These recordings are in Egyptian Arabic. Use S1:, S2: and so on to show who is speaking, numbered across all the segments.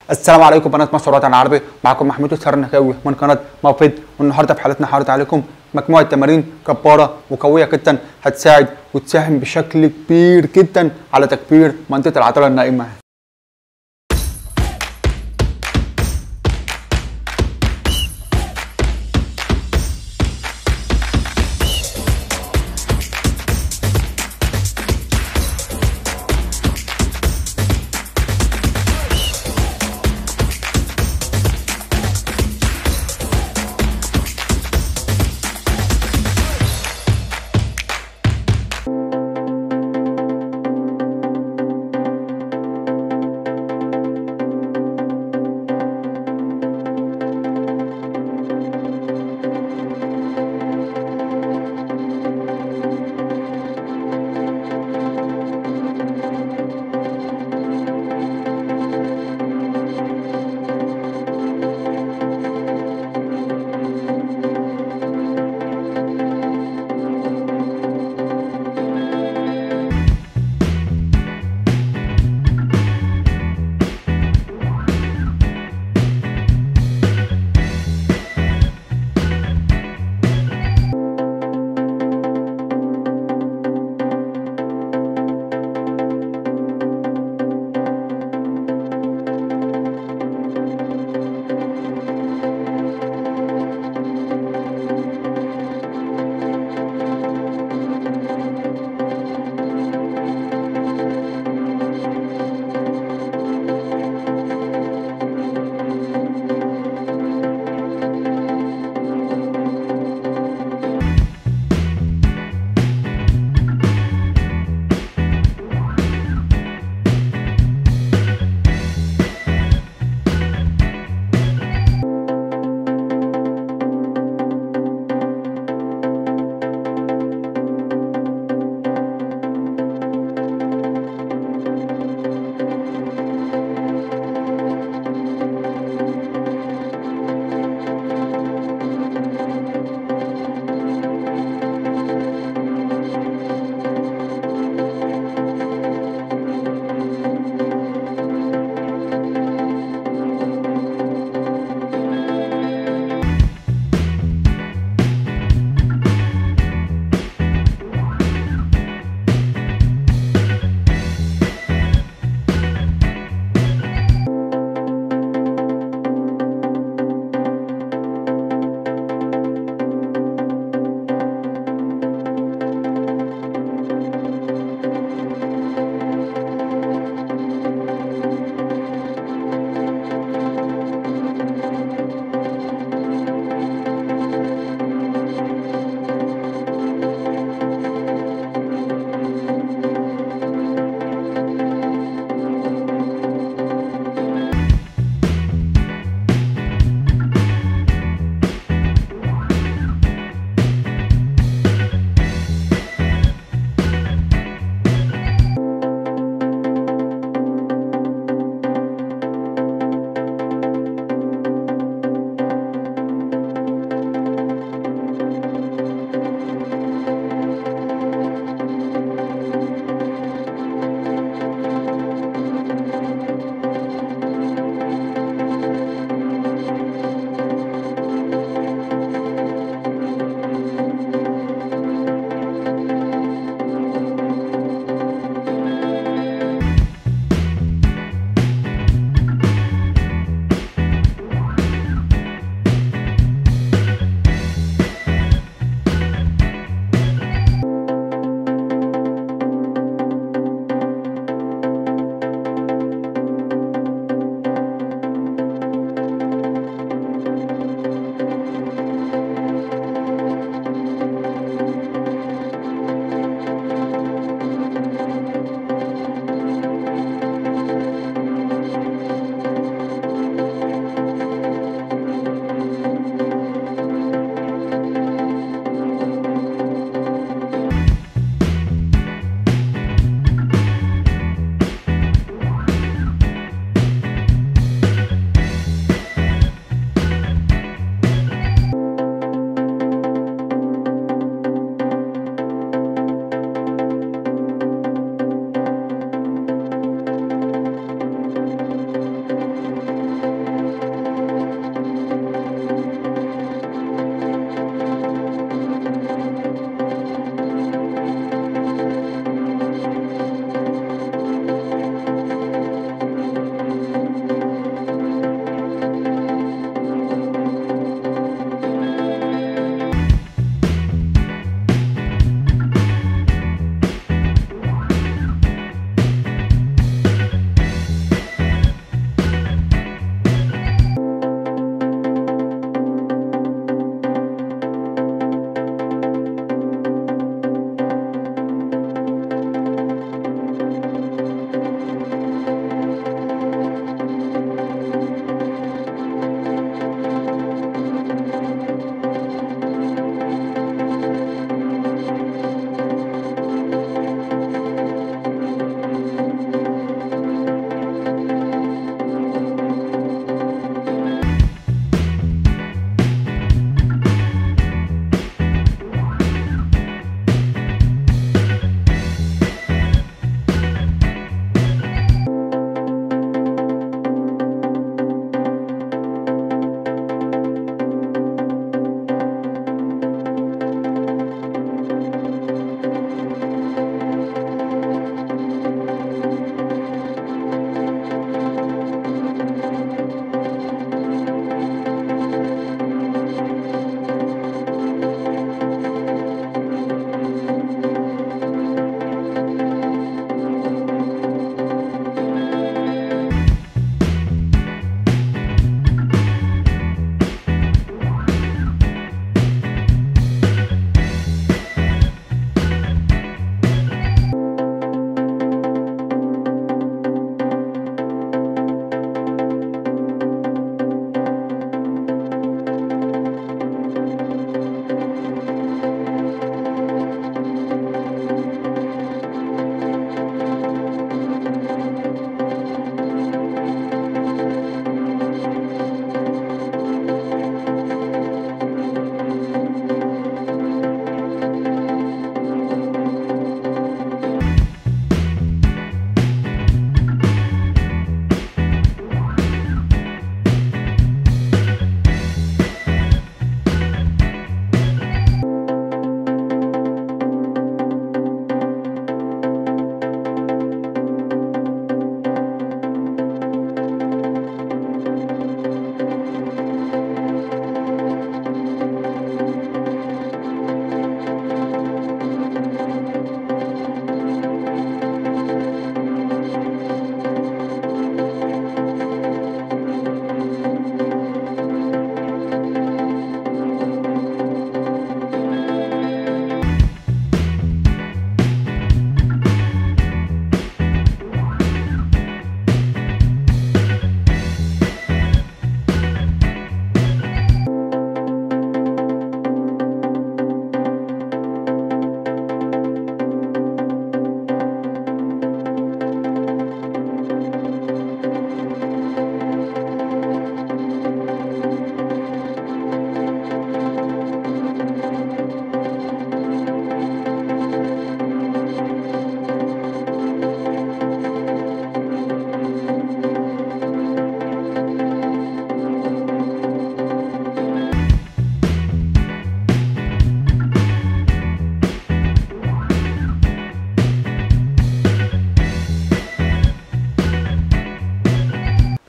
S1: السلام عليكم بنات مصر وطن عربي معكم محمود السرنخاوي من قناه موفد والنهارده في حلقتنا هعرض عليكم مجموعه تمارين جباره وقويه جدا هتساعد وتساهم بشكل كبير جدا على تكبير منطقه العضله النائمه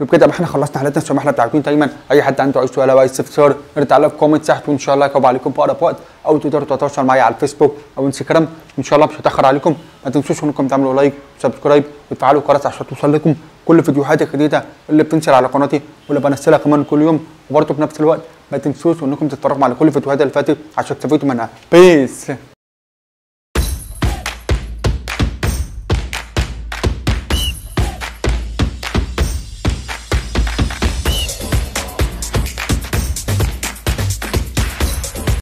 S1: وبكده يبقى احنا خلصنا حلقتنا زي ما احنا متعودين دايما اي حد عنده اي سؤال او اي استفسار يرد عليا في كومنت تحت وان شاء الله هجاوب عليكم في اقرب وقت او تقدروا تتواصلوا معايا على الفيسبوك او انستجرام وان شاء الله مش هتاخر عليكم ما تنسوش انكم تعملوا لايك وسبسكرايب وتفعلوا الجرس عشان توصل لكم كل فيديوهاتي الجديده اللي بتنزل على قناتي واللي بنزلها كمان كل يوم وبرضه في نفس الوقت ما تنسوش انكم تتفرجوا على كل الفيديوهات اللي فاتت عشان تستفيدوا منها بيس